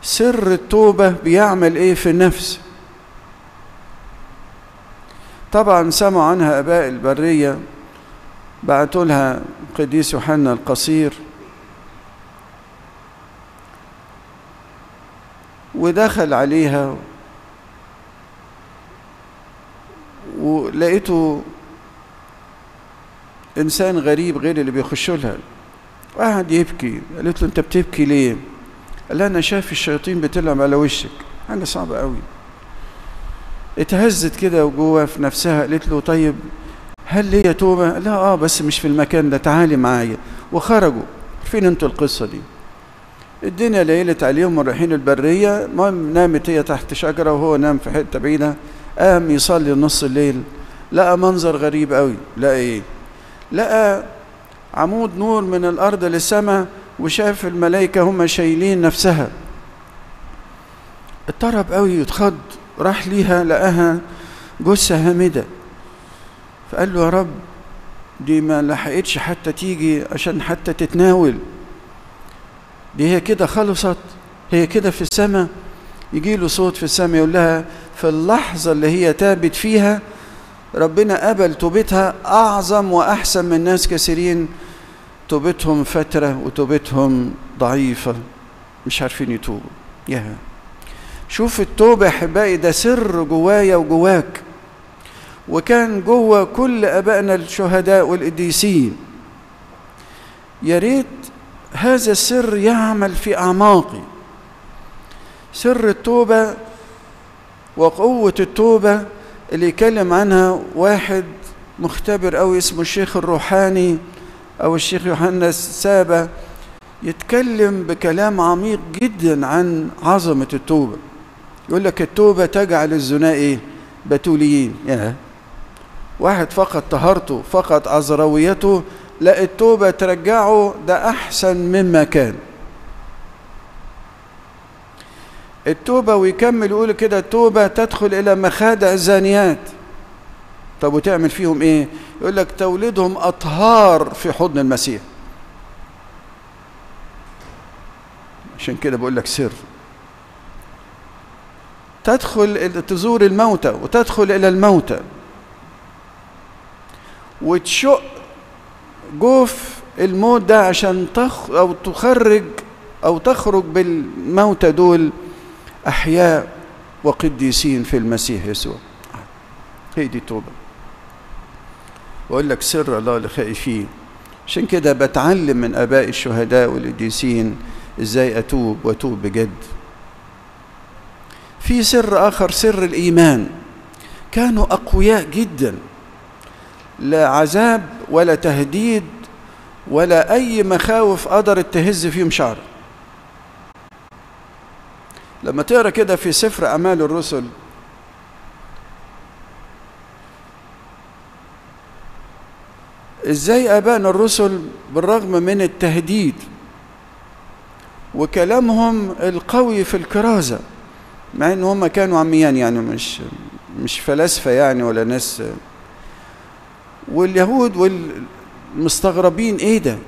سر التوبة بيعمل ايه في النفس طبعا سمعوا عنها اباء البرية بعتوا لها قديس يوحنا القصير ودخل عليها ولقيته انسان غريب غير اللي بيخشوا لها وقعد يبكي قالت له انت بتبكي ليه قال لها انا شايف الشياطين بتلعب على وشك حاجه صعبه قوي اتهزت كده وجوه في نفسها قالت له طيب هل ليا توبه قال لها اه بس مش في المكان ده تعالي معايا وخرجوا فين انتوا القصه دي الدنيا ليلت عليهم ورايحين البريه المهم نامت هي تحت شجره وهو نام في حته بعيده قام يصلي نص الليل لقى منظر غريب قوي لقى ايه لقى عمود نور من الارض للسماء وشاف الملائكه هم شايلين نفسها اضطرب قوي يتخض راح ليها لقاها جثه هامده فقال له يا رب دي ما لحقتش حتى تيجي عشان حتى تتناول دي هي كده خلصت هي كده في السماء يجي له صوت في السماء يقول لها في اللحظة اللي هي تابت فيها ربنا قبل توبتها أعظم وأحسن من ناس كثيرين توبتهم فترة وتوبتهم ضعيفة مش عارفين يتوبوا يا شوف التوبة أحبائي ده سر جوايا وجواك وكان جوه كل أبائنا الشهداء والقديسين يا ريت هذا السر يعمل في أعماقي سر التوبة وقوة التوبة اللي يكلم عنها واحد مختبر أوي اسمه الشيخ الروحاني أو الشيخ يوحنا السابة يتكلم بكلام عميق جدا عن عظمة التوبة يقول لك التوبة تجعل الزنا إيه؟ بتوليين يعني واحد فقد طهارته فقد عذراويته لا التوبة ترجعه ده أحسن مما كان التوبة ويكمل يقول كده التوبة تدخل إلى مخادع الزانيات طب وتعمل فيهم إيه؟ يقول لك تولدهم أطهار في حضن المسيح عشان كده بقول لك سر تدخل تزور الموتى وتدخل إلى الموتى وتشق جوف الموت ده عشان تخ أو تخرج أو تخرج بالموتى دول أحياء وقديسين في المسيح يسوع هي دي توبة وأقول لك سر الله لخائفين عشان كده بتعلم من آباء الشهداء والقديسين إزاي أتوب وأتوب بجد في سر آخر سر الإيمان كانوا أقوياء جدا لا عذاب ولا تهديد ولا أي مخاوف قدرت تهز فيهم شعر لما تقرا كده في سفر اعمال الرسل ازاي ابائنا الرسل بالرغم من التهديد وكلامهم القوي في الكرازه مع ان هم كانوا عميان يعني مش مش فلاسفه يعني ولا ناس واليهود والمستغربين ايه ده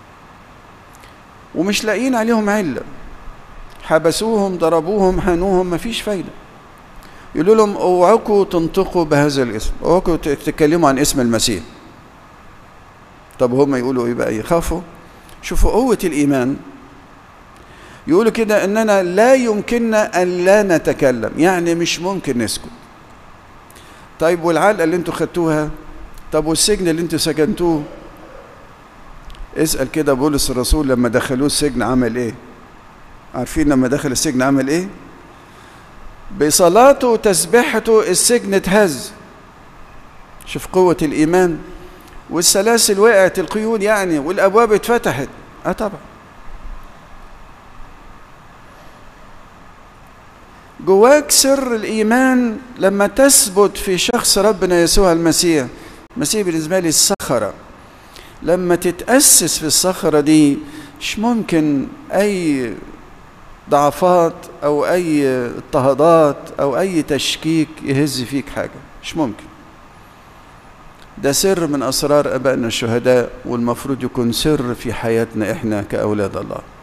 ومش لاقيين عليهم عله حبسوهم ضربوهم هانوهم مفيش فايدة يقولوا لهم اوعكوا تنطقوا بهذا الاسم اوعكوا تتكلموا عن اسم المسيح طب هم يقولوا ايه بقى يخافوا شوفوا قوة الإيمان يقولوا كده إننا لا يمكننا أن لا نتكلم يعني مش ممكن نسكت طيب والعلقة اللي انتوا خدتوها طب والسجن اللي انتوا سكنتوه اسأل كده بولس الرسول لما دخلوه السجن عمل ايه عارفين لما دخل السجن عمل ايه بصلاته وتسبيحته السجن اتهز شوف قوة الإيمان والسلاسل وقعت القيود يعني والأبواب اتفتحت اه طبعا جواك سر الإيمان لما تثبت في شخص ربنا يسوع المسيح المسيح بالنسبة لي الصخرة لما تتأسس في الصخرة دي مش ممكن أي ضعفات او اي اضطهادات او اي تشكيك يهز فيك حاجه مش ممكن ده سر من اسرار ابائنا الشهداء والمفروض يكون سر في حياتنا احنا كاولاد الله